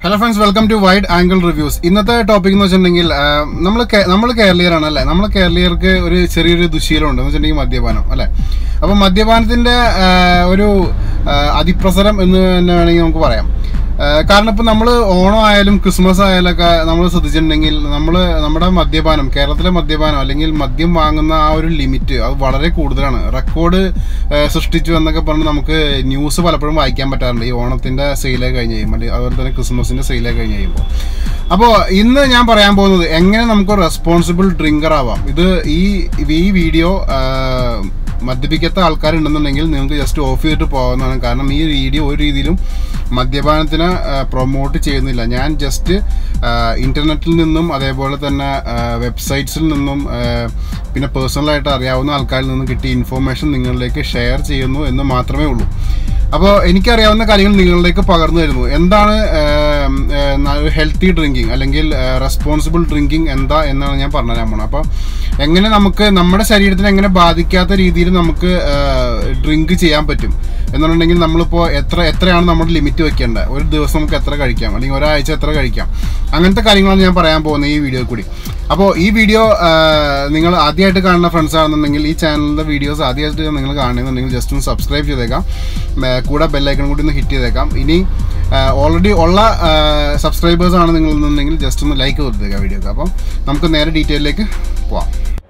hello friends welcome to wide angle reviews ഇന്നത്തെ topic എന്ന് വെച്ചിട്ടുണ്ടെങ്കിൽ നമ്മൾ നമ്മൾ കേരളീയരാണ് അല്ലേ നമ്മൾ കേരളീയർക്ക് ഒരു ചെറിയൊരു ദുശീലമുണ്ട് എന്ന് വെച്ചിട്ടുണ്ടെങ്കിൽ മദ്യപാനം അല്ലേ അപ്പോൾ മദ്യപാനത്തിൻ്റെ ആ, ഒരു ആ, അതിപ്രസരം എന്ന് തന്നെ വേണമെങ്കിൽ നമുക്ക് പറയാം ആ, കാരണം ഇപ്പം നമ്മൾ ഓണം ആയാലും ക്രിസ്മസ് ആയാലൊക്കെ നമ്മൾ ശ്രദ്ധിച്ചിട്ടുണ്ടെങ്കിൽ നമ്മൾ നമ്മുടെ മദ്യപാനം കേരളത്തിലെ മദ്യപാനം അല്ലെങ്കിൽ മദ്യം വാങ്ങുന്ന ആ ഒരു ലിമിറ്റ് അത് വളരെ കൂടുതലാണ് റെക്കോർഡ് സൃഷ്ടിച്ചു എന്നൊക്കെ പറഞ്ഞ് നമുക്ക് ന്യൂസ് പലപ്പോഴും വായിക്കാൻ പറ്റാറുണ്ട് ഈ ഓണത്തിൻ്റെ സെയിലൊക്കെ കഴിഞ്ഞ് കഴിയുമ്പോൾ അല്ലെങ്കിൽ അതുപോലെ തന്നെ ക്രിസ്മസിൻ്റെ സെയിലൊക്കെ കഴിഞ്ഞ് കഴിയുമ്പോൾ അപ്പോൾ ഇന്ന് ഞാൻ പറയാൻ പോകുന്നത് എങ്ങനെ നമുക്ക് റെസ്പോൺസിബിൾ ഡ്രിങ്കർ ആവാം ഇത് ഈ ഈ വീഡിയോ മദ്യപിക്കാത്ത ആൾക്കാരുണ്ടെന്നുണ്ടെങ്കിൽ നിങ്ങൾക്ക് ജസ്റ്റ് ഓഫ് ചെയ്തിട്ട് പോകാവുന്നതാണ് കാരണം ഈ വീഡിയോ ഒരു രീതിയിലും മദ്യപാനത്തിന് പ്രൊമോട്ട് ചെയ്യുന്നില്ല ഞാൻ ജസ്റ്റ് ഇൻ്റർനെറ്റിൽ നിന്നും അതേപോലെ തന്നെ വെബ്സൈറ്റ്സിൽ നിന്നും ആ, പിന്നെ പേഴ്സണലായിട്ട് അറിയാവുന്ന ആൾക്കാരിൽ നിന്നും കിട്ടിയ ഇൻഫോർമേഷൻ നിങ്ങളിലേക്ക് ഷെയർ ചെയ്യുന്നു എന്ന് മാത്രമേ ഉള്ളൂ അപ്പോൾ എനിക്കറിയാവുന്ന കാര്യങ്ങൾ നിങ്ങളിലേക്ക് പകർന്നു തരുന്നു എന്താണ് ഹെൽത്തി ഡ്രിങ്കിങ് അല്ലെങ്കിൽ റെസ്പോൺസിബിൾ ഡ്രിങ്കിങ് എന്താ എന്നാണ് ഞാൻ പറഞ്ഞുതരാൻ പോണത് അപ്പോൾ എങ്ങനെ നമുക്ക് നമ്മുടെ ശരീരത്തിന് എങ്ങനെ ബാധിക്കാത്ത രീതിയിൽ നമുക്ക് ഡ്രിങ്ക് ചെയ്യാൻ പറ്റും എന്നുണ്ടെങ്കിൽ നമ്മളിപ്പോൾ എത്ര എത്രയാണ് നമ്മുടെ ലിമിറ്റ് വെക്കേണ്ടത് ഒരു ദിവസം നമുക്ക് എത്ര കഴിക്കാം അല്ലെങ്കിൽ ഒരാഴ്ച എത്ര കഴിക്കാം അങ്ങനത്തെ കാര്യങ്ങളാണ് ഞാൻ പറയാൻ പോകുന്നത് ഈ വീഡിയോ കൂടി അപ്പോൾ ഈ വീഡിയോ നിങ്ങൾ ആദ്യമായിട്ട് കാണുന്ന ഫ്രണ്ട്സ് ആണെന്നുണ്ടെങ്കിൽ ഈ ചാനലിൻ്റെ വീഡിയോസ് ആദ്യമായിട്ട് നിങ്ങൾ കാണുന്നുണ്ടെങ്കിൽ ജസ്റ്റ് ഒന്ന് സബ്സ്ക്രൈബ് ചെയ്തേക്കാം ആ, കൂടെ ബെല്ലൈക്കൺ കൂടി ഒന്ന് ഹിറ്റ് ചെയ്തേക്കാം ഇനി ഓൾറെഡി ഉള്ള സബ്സ്ക്രൈബേഴ്സ് ആണ് നിങ്ങൾ എന്നുണ്ടെങ്കിൽ ജസ്റ്റ് ഒന്ന് ലൈക്ക് കൊടുത്തേക്കാം വീഡിയോക്ക് അപ്പം നമുക്ക് നേരെ ഡീറ്റെയിലേക്ക് പോവാം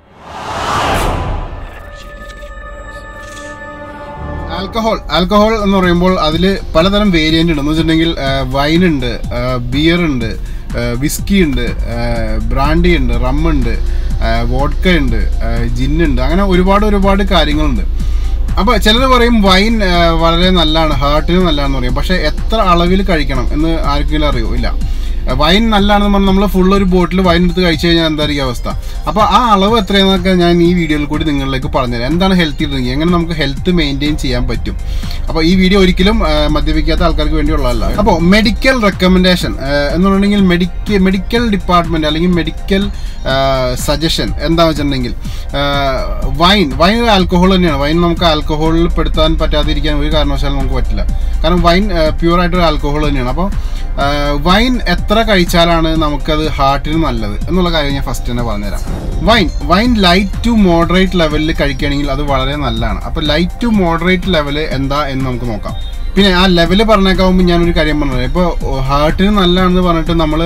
ആൽക്കഹോൾ ആൽക്കഹോൾ എന്ന് പറയുമ്പോൾ അതിൽ പലതരം വേരിയൻ്റ് ഉണ്ട് എന്ന് വെച്ചിട്ടുണ്ടെങ്കിൽ വൈൻ ഉണ്ട് ബിയർ ഉണ്ട് വിസ്കി ഉണ്ട് ബ്രാൻഡി ഉണ്ട് റം ഉണ്ട് വോഡ്ക ഉണ്ട് ജിന്നുണ്ട് അങ്ങനെ ഒരുപാട് ഒരുപാട് കാര്യങ്ങളുണ്ട് അപ്പോൾ ചിലർ പറയും വൈൻ ആ, വളരെ നല്ലതാണ് ഹാർട്ടിന് നല്ലതാണെന്ന് പറയും പക്ഷേ എത്ര അളവിൽ കഴിക്കണം എന്ന് ആർക്കെങ്കിലും അറിയോ ഇല്ല വൈൻ നല്ലതാണെന്ന് പറഞ്ഞാൽ നമ്മൾ ഫുൾ ഒരു ബോട്ടിൽ വൈൻ എടുത്ത് കഴിച്ചു കഴിഞ്ഞാൽ എന്തായിരിക്കും അവസ്ഥ അപ്പോൾ ആ അളവ് എത്രയെന്നൊക്കെ ഞാൻ ഈ വീഡിയോയിൽ കൂടി നിങ്ങളിലേക്ക് പറഞ്ഞുതരാം എന്താണ് ഹെൽത്തി ഡ്രിങ്ക് എങ്ങനെ നമുക്ക് ഹെൽത്ത് മെയിൻറ്റെയിൻ ചെയ്യാൻ പറ്റും അപ്പോൾ ഈ വീഡിയോ ഒരിക്കലും ആ, മദ്യപിക്കാത്ത ആൾക്കാർക്ക് വേണ്ടിയുള്ളതല്ല അപ്പോൾ മെഡിക്കൽ റെക്കമെൻഡേഷൻ എന്ന് പറഞ്ഞിട്ടുണ്ടെങ്കിൽ മെഡിക്കൽ മെഡിക്കൽ ഡിപ്പാർട്ട്മെന്റ് അല്ലെങ്കിൽ മെഡിക്കൽ സജഷൻ എന്താ വെച്ചിട്ടുണ്ടെങ്കിൽ വൈൻ വൈൻ ഒരു ആൽക്കഹോൾ തന്നെയാണ് വൈൻ നമുക്ക് ആൽക്കഹോളിൽ പെടുത്താൻ പറ്റാതിരിക്കാൻ ഒരു കാരണവശാലും നമുക്ക് പറ്റില്ല കാരണം വൈൻ പ്യൂർ ആയിട്ടൊരു ആൽക്കഹോൾ തന്നെയാണ് അപ്പോൾ വൈൻ എത്ര കഴിച്ചാലാണ് നമുക്കത് ഹാർട്ടിന് നല്ലത് എന്നുള്ള കാര്യം ഞാൻ ഫസ്റ്റ് തന്നെ പറഞ്ഞുതരാം wine wine light to moderate ലെവലിൽ കഴിക്കുകയാണെങ്കിൽ അത് വളരെ നല്ലതാണ് അപ്പോൾ ലൈറ്റ് ടു മോഡറേറ്റ് ലെവൽ എന്താ എന്ന് നമുക്ക് നോക്കാം പിന്നെ ആ ലെവല് പറഞ്ഞേക്കാവുമ്പോൾ ഞാനൊരു കാര്യം പറഞ്ഞത് ഇപ്പോൾ ഹാർട്ടിന് നല്ലതാണെന്ന് പറഞ്ഞിട്ട് നമ്മൾ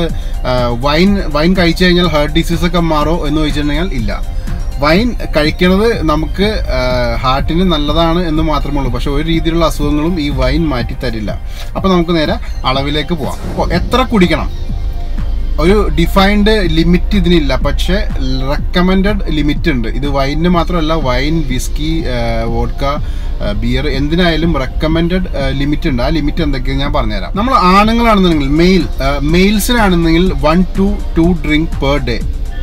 വൈൻ വൈൻ കഴിച്ചു കഴിഞ്ഞാൽ ഹാർട്ട് ഡിസീസ് ഒക്കെ മാറോ എന്ന് ചോദിച്ചിട്ടുണ്ടെങ്കിൽ ഇല്ല വൈൻ കഴിക്കുന്നത് നമുക്ക് ഹാർട്ടിന് നല്ലതാണ് എന്ന് മാത്രമേ ഉള്ളൂ പക്ഷെ ഒരു രീതിയിലുള്ള അസുഖങ്ങളും ഈ വൈൻ മാറ്റി തരില്ല അപ്പോൾ നമുക്ക് നേരെ അളവിലേക്ക് പോവാം അപ്പോൾ എത്ര കുടിക്കണം ഒരു ഡിഫൈൻഡ് ലിമിറ്റ് ഇതിനില്ല പക്ഷേ റെക്കമെൻഡഡ് ലിമിറ്റ് ഉണ്ട് ഇത് വൈനിന് മാത്രമല്ല വൈൻ വിസ്കി വോഡ്ക ബിയർ എന്തിനായാലും റെക്കമെൻഡഡ് ലിമിറ്റ് ഉണ്ട് ആ ലിമിറ്റ് എന്തൊക്കെയാണ് ഞാൻ പറഞ്ഞുതരാം നമ്മൾ ആണുങ്ങളാണെന്നുണ്ടെങ്കിൽ മെയിൽ മെയിൽസിനാണെന്നെങ്കിൽ one to two drink per day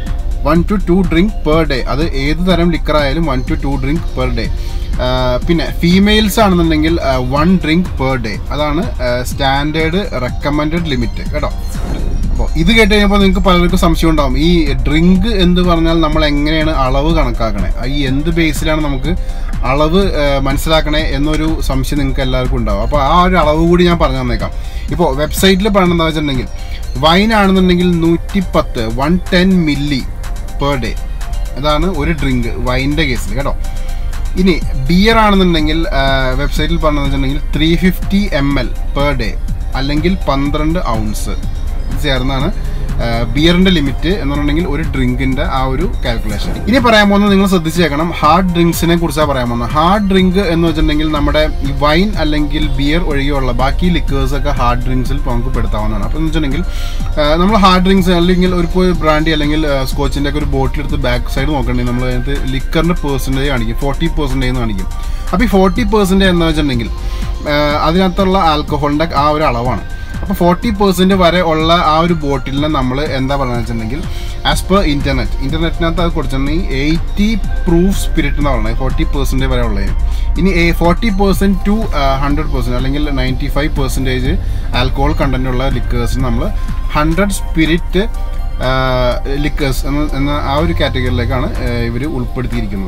one to two drink per day അത് ഏത് തരം ലിക്കർ ആയാലും one to two drink per day പിന്നെ ഫീമെയിൽസ് ആണെന്നുണ്ടെങ്കിൽ വൺ ഡ്രിങ്ക് പെർ ഡേ അതാണ് സ്റ്റാൻഡേർഡ് റെക്കമെൻഡഡ് ലിമിറ്റ് കേട്ടോ അപ്പോൾ ഇത് കേട്ട് കഴിഞ്ഞപ്പോൾ നിങ്ങൾക്ക് പലർക്കും സംശയം ഉണ്ടാവും ഈ ഡ്രിങ്ക് എന്ന് പറഞ്ഞാൽ നമ്മൾ എങ്ങനെയാണ് അളവ് കണക്കാക്കണേ ഈ എന്ത് ബേസിലാണ് നമുക്ക് അളവ് ആ, മനസ്സിലാക്കണേ എന്നൊരു സംശയം നിങ്ങൾക്ക് എല്ലാവർക്കും ഉണ്ടാവും അപ്പോൾ ആ ഒരു അളവ് കൂടി ഞാൻ പറഞ്ഞു തന്നേക്കാം ഇപ്പോൾ വെബ്സൈറ്റിൽ പറയുന്നത് എന്താ വെച്ചിട്ടുണ്ടെങ്കിൽ വൈൻ ആണെന്നുണ്ടെങ്കിൽ നൂറ്റി പത്ത് one ten milli per day അതാണ് ഒരു ഡ്രിങ്ക് വൈൻ്റെ കേസിൽ കേട്ടോ ഇനി ബിയർ ആണെന്നുണ്ടെങ്കിൽ വെബ്സൈറ്റിൽ പറഞ്ഞതെന്ന് വെച്ചിട്ടുണ്ടെങ്കിൽ three fifty M L per day അല്ലെങ്കിൽ പന്ത്രണ്ട് ഔൺസ് ഇത് ചേർന്നാണ് ബിയറിന്റെ ലിമിറ്റ് എന്ന് പറഞ്ഞിട്ടുണ്ടെങ്കിൽ ഒരു ഡ്രിങ്കിന്റെ ആ ഒരു കാൽക്കുലേഷൻ ഇനി പറയാൻ പോകുന്നത് നിങ്ങൾ ശ്രദ്ധിച്ചേക്കണം ഹാർഡ് ഡ്രിങ്ക്സിനെ കുറിച്ചാണ് പറയാൻ പോകുന്നത് ഹാർഡ് ഡ്രിങ്ക് എന്ന് വെച്ചിട്ടുണ്ടെങ്കിൽ നമ്മുടെ ഈ വൈൻ അല്ലെങ്കിൽ ബിയർ ഒഴികെയുള്ള ബാക്കി ലിക്കേഴ്സ് ഒക്കെ ഹാർഡ് ഡ്രിങ്ക്സിൽ നമുക്ക് പെടുത്താവുന്നതാണ് അപ്പോൾ എന്ന് വെച്ചിട്ടുണ്ടെങ്കിൽ നമ്മൾ ഹാർഡ് ഡ്രിങ്ക്സ് അല്ലെങ്കിൽ ഒരു ഇപ്പോൾ ബ്രാൻഡി അല്ലെങ്കിൽ സ്കോച്ചിന്റെ ഒക്കെ ഒരു ബോട്ടിൽ എടുത്ത് ബാക്ക് സൈഡ് നോക്കണമെങ്കിൽ നമ്മൾ അതിനകത്ത് ലിക്കറിന്റെ പെർസെൻറ്റേജ് കാണിക്കും ഫോർട്ടി പെർസെൻറ്റേജ് എന്ന് കാണിക്കും അപ്പോൾ ഈ ഫോർട്ടി പെർസെൻറ്റേജ് എന്ന് വെച്ചിട്ടുണ്ടെങ്കിൽ അതിനകത്തുള്ള ആൽക്കഹോളിന്റെ ആ ഒരു അളവാണ് അപ്പോൾ ഫോർട്ടി പെർസെൻറ്റ് വരെ ഉള്ള ആ ഒരു ബോട്ടിലിനെ നമ്മൾ എന്താ പറയുക വെച്ചിട്ടുണ്ടെങ്കിൽ ആസ് പെർ ഇൻ്റർനെറ്റ് ഇൻ്റർനെറ്റിനകത്ത് അത് കൊടുത്തിട്ടുണ്ടെങ്കിൽ എയ്റ്റി പ്രൂഫ് സ്പിരിറ്റ് എന്ന് പറയുന്നത് ഫോർട്ടി പെർസെൻറ്റ് വരെ ഉള്ളതിന് ഇനി forty percent to hundred percent അല്ലെങ്കിൽ ninety five percentage alcohol content ഉള്ള ലിക്കേഴ്സിന് നമ്മൾ ഹൺഡ്രഡ് സ്പിരിറ്റ് ലിക്കേഴ്സ് എന്ന എന്ന ആ ഒരു കാറ്റഗറിയിലേക്കാണ് ഇവർ ഉൾപ്പെടുത്തിയിരിക്കുന്നത്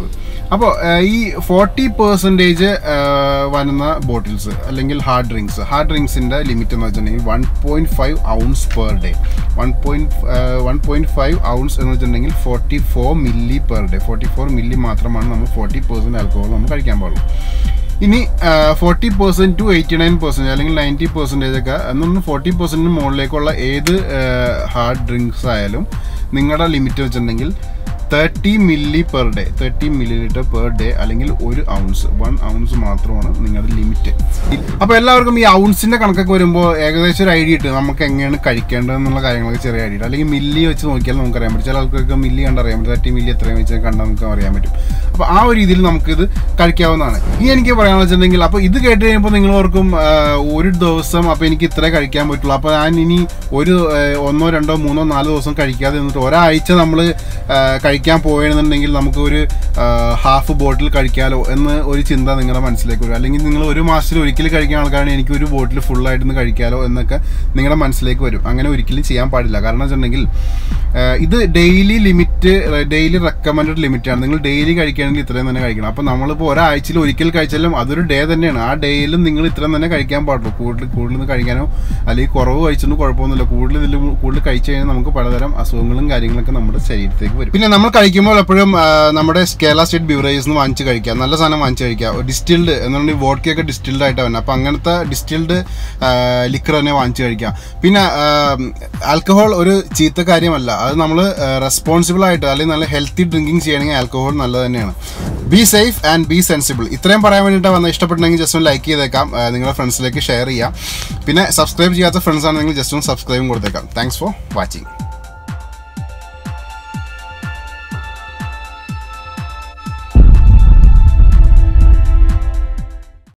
അപ്പോൾ ഈ ഫോർട്ടി പെർസെൻറ്റേജ് വരുന്ന ബോട്ടിൽസ് അല്ലെങ്കിൽ ഹാർഡ് ഡ്രിങ്ക്സ് ഹാർഡ് ഡ്രിങ്ക്സിൻ്റെ ലിമിറ്റ് എന്ന് വെച്ചിട്ടുണ്ടെങ്കിൽ one point five ounce per day one point one point five ounce എന്ന് വെച്ചിട്ടുണ്ടെങ്കിൽ forty four milli per day forty four milli മാത്രമാണ് നമ്മൾ ഫോർട്ടി പെർസെൻറ്റ് ആൽക്കഹോൾ നമ്മൾ കഴിക്കാൻ പാടുള്ളൂ ഇനി forty percent to eighty nine percent അല്ലെങ്കിൽ നയൻറ്റി പെർസെൻറ്റേജ് ഒക്കെ എന്നൊന്ന് ഫോർട്ടി പെർസെൻറ്റിന് മുകളിലേക്കുള്ള ഏത് ഹാർഡ് ഡ്രിങ്ക്സ് ആയാലും നിങ്ങളുടെ ലിമിറ്റ് വെച്ചിട്ടുണ്ടെങ്കിൽ thirty milli per day thirty milli litre per day അല്ലെങ്കിൽ ഒരു ഔൺസ് വൺ ഔൺസ് മാത്രമാണ് നിങ്ങളുടെ ലിമിറ്റ് അപ്പോൾ എല്ലാവർക്കും ഈ ഔൺസിൻ്റെ കണക്കൊക്കെ വരുമ്പോൾ ഏകദേശം ഒരു ഐഡിയ കിട്ടും നമുക്ക് എങ്ങനെയാണ് കഴിക്കേണ്ടതെന്നുള്ള കാര്യങ്ങളൊക്കെ ചെറിയ ഐഡിയ അല്ലെങ്കിൽ മില്ലി വെച്ച് നോക്കിയാൽ നമുക്ക് അറിയാൻ പറ്റും ചില ആൾക്കാർക്ക് മില്ലി കണ്ടറിയാൻ പറ്റും തേർട്ടി മില്ലി എത്രയും വെച്ച് കണ്ടാൽ നമുക്ക് അറിയാൻ പറ്റും അപ്പോൾ ആ ഒരു രീതിയിൽ നമുക്കിത് കഴിക്കാവുന്നതാണ് ഇനി എനിക്ക് പറയാമെന്ന് വെച്ചിട്ടുണ്ടെങ്കിൽ അപ്പോൾ ഇത് കേട്ട് കഴിയുമ്പോൾ നിങ്ങൾ ഓർക്കും ആ, ഒരു ദിവസം അപ്പോൾ എനിക്ക് ഇത്രേ കഴിക്കാൻ പറ്റുള്ളൂ അപ്പോൾ ഞാൻ ഇനി ഒരു ആ, ഒന്നോ രണ്ടോ മൂന്നോ നാലോ ദിവസം കഴിക്കാതെ നിന്നിട്ട് ഒരാഴ്ച നമ്മൾ കഴിക്കാൻ പോയെന്നുണ്ടെങ്കിൽ നമുക്ക് ഒരു ഹാഫ് ബോട്ടിൽ കഴിക്കാലോ എന്ന് ഒരു ചിന്ത നിങ്ങളുടെ മനസ്സിലേക്ക് വരും അല്ലെങ്കിൽ നിങ്ങൾ ഒരു മാസത്തിൽ ഒരിക്കലും കഴിക്കുന്ന ആൾക്കാരാണ് എനിക്ക് ഒരു ബോട്ടിൽ ഫുള്ളായിട്ട് നിന്ന് കഴിക്കാലോ എന്നൊക്കെ നിങ്ങളുടെ മനസ്സിലേക്ക് വരും അങ്ങനെ ഒരിക്കലും ചെയ്യാൻ പാടില്ല കാരണം വെച്ചിട്ടുണ്ടെങ്കിൽ ആ, ഇത് daily limit daily recommended limit ആണ് നിങ്ങൾ ഡെയിലി കഴിക്കുകയാണെങ്കിൽ ഇത്രയും തന്നെ കഴിക്കണം അപ്പോൾ നമ്മളിപ്പോൾ ഒരാഴ്ചയിൽ ഒരിക്കൽ കഴിച്ചാലും അതൊരു ഡേ തന്നെയാണ് ആ ഡേയിലും നിങ്ങൾ ഇത്രയും തന്നെ കഴിക്കാൻ പാടുള്ളൂ കൂടുതൽ കൂടുതൽ നിന്ന് കഴിക്കാനോ അല്ലെങ്കിൽ കുറവ് കഴിച്ചിട്ട് കുഴപ്പമൊന്നുമില്ല കൂടുതൽ ഇതിൽ കൂടുതൽ കഴിച്ചു കഴിഞ്ഞാൽ നമുക്ക് പലതരം അസുഖങ്ങളും കാര്യങ്ങളൊക്കെ നമ്മുടെ ശരീരത്തേക്ക് വരും പിന്നെ നമ്മൾ കഴിക്കുമ്പോൾ എപ്പോഴും ആ, നമ്മുടെ കേരള സ്റ്റേറ്റ് ബിവറേജസ് നിന്ന് വാങ്ങിച്ച് കഴിക്കുക നല്ല സാധനം വാങ്ങിച്ച് കഴിക്കുക ഡിസ്റ്റിൽഡ് എന്നുണ്ടെങ്കിൽ വോഡ്ക്കയൊക്കെ ഡിസ്റ്റിൽഡ് ആയിട്ട് വരുന്നത് അപ്പോൾ അങ്ങനത്തെ ഡിസ്റ്റിൽഡ് ലിക്കർ തന്നെ വാങ്ങിച്ച് കഴിക്കുക പിന്നെ ആൽക്കഹോൾ ഒരു ചീത്ത കാര്യമല്ല അത് നമ്മൾ റെസ്പോൺസിബിൾ ആയിട്ട് അല്ലെങ്കിൽ നല്ല ഹെൽത്തി ഡ്രിങ്കിങ് ചെയ്യണമെങ്കിൽ ആൽക്കഹോൾ നല്ലത് തന്നെയാണ് be safe and be sensible ഇത്രയും പറയാൻ വേണ്ടിയിട്ട് വന്ന ഇഷ്ടപ്പെട്ടെങ്കിൽ ജസ്റ്റ് ഒന്ന് ലൈക്ക് ചെയ്തേക്കാം ആ, നിങ്ങളുടെ ഫ്രണ്ട്സിലേക്ക് ഷെയർ ചെയ്യാം പിന്നെ സബ്സ്ക്രൈബ് ചെയ്യാത്ത ഫ്രണ്ട്സ് ആണെങ്കിൽ ജസ്റ്റ് ഒന്ന് സബ്സ്ക്രൈബും കൊടുത്തേക്കാം താങ്ക്സ് ഫോർ വാച്ചിങ്